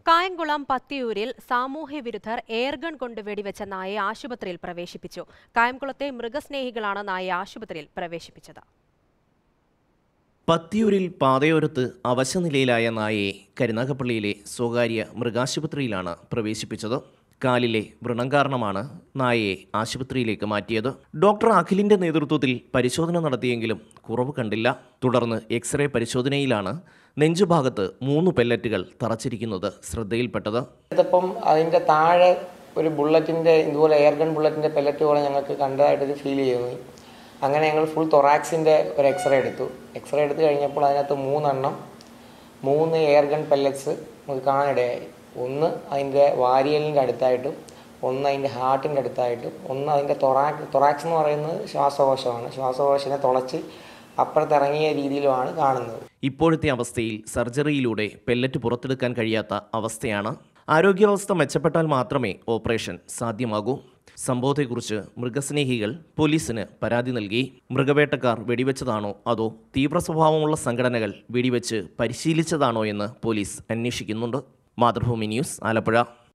കായംകുളം പത്തിയൂരിൽ സാമൂഹ്യ വിരുദ്ധർ എയർഗൺ കൊണ്ട് വെടിവെച്ച നായയെ ആശുപത്രിയിൽ പ്രവേശിപ്പിച്ചു കായംകുളത്തെ മൃഗസ്നേഹികളാണ് നായയെ ആശുപത്രിയിൽ പ്രവേശിപ്പിച്ചത് പത്തിയൂരിൽ പാതയോരത്ത് അവശനിലയിലായ നായയെ കരുനാഗപ്പള്ളിയിലെ സ്വകാര്യ മൃഗാശുപത്രിയിലാണ് പ്രവേശിപ്പിച്ചത് കാലിലെ വ്രണം കാരണമാണ് നായയെ ആശുപത്രിയിലേക്ക് മാറ്റിയത് ഡോക്ടർ അഖിലിന്റെ നേതൃത്വത്തിൽ പരിശോധന നടത്തിയെങ്കിലും കുറവ് കണ്ടില്ല തുടർന്ന് എക്സ്റേ പരിശോധനയിലാണ് നെഞ്ചുഭാഗത്ത് മൂന്ന് പെല്ലറ്റുകൾ തറച്ചിരിക്കുന്നത് ശ്രദ്ധയിൽപ്പെട്ടത് ഇതിപ്പം അതിൻ്റെ താഴെ ഒരു ബുള്ളറ്റിൻ്റെ ഇതുപോലെ എയർഗൺ ബുള്ളറ്റിൻ്റെ പെല്ലറ്റ് പോലെ ഞങ്ങൾക്ക് കണ്ടതായിട്ട് ഫീൽ ചെയ്യുന്നു അങ്ങനെ ഞങ്ങൾ ഫുൾ തൊറാക്സിൻ്റെ ഒരു എക്സ്റേ എടുത്തു എക്സ്റേ എടുത്തു കഴിഞ്ഞപ്പോൾ അതിനകത്ത് മൂന്നെണ്ണം മൂന്ന് എയർഗൺ പെല്ലറ്റ്സ് നമുക്ക് കാണാനിടയായി ഒന്ന് അതിൻ്റെ വാരിയലിൻ്റെ അടുത്തായിട്ടും ഒന്ന് അതിൻ്റെ ഹാർട്ടിൻ്റെ അടുത്തായിട്ടും ഒന്ന് അതിൻ്റെ തൊറാക്സ് തൊറാക്സ് എന്ന് പറയുന്നത് ശ്വാസകോശമാണ് ശ്വാസകോശനെ തുളച്ച് അപ്പുറത്തിറങ്ങിയ രീതിയിലുമാണ് കാണുന്നത് ഇപ്പോഴത്തെ അവസ്ഥയിൽ സർജറിയിലൂടെ പെല്ലറ്റ് പുറത്തെടുക്കാൻ കഴിയാത്ത അവസ്ഥയാണ് ആരോഗ്യാവസ്ഥ മെച്ചപ്പെട്ടാൽ മാത്രമേ ഓപ്പറേഷൻ സാധ്യമാകൂ സംഭവത്തെക്കുറിച്ച് മൃഗസ്നേഹികൾ പോലീസിന് പരാതി നൽകി മൃഗവേട്ടക്കാർ വെടിവെച്ചതാണോ അതോ തീവ്ര സ്വഭാവമുള്ള സംഘടനകൾ വെടിവെച്ച് പരിശീലിച്ചതാണോ എന്ന് പോലീസ് അന്വേഷിക്കുന്നുണ്ട് മാതൃഭൂമി ന്യൂസ് ആലപ്പുഴ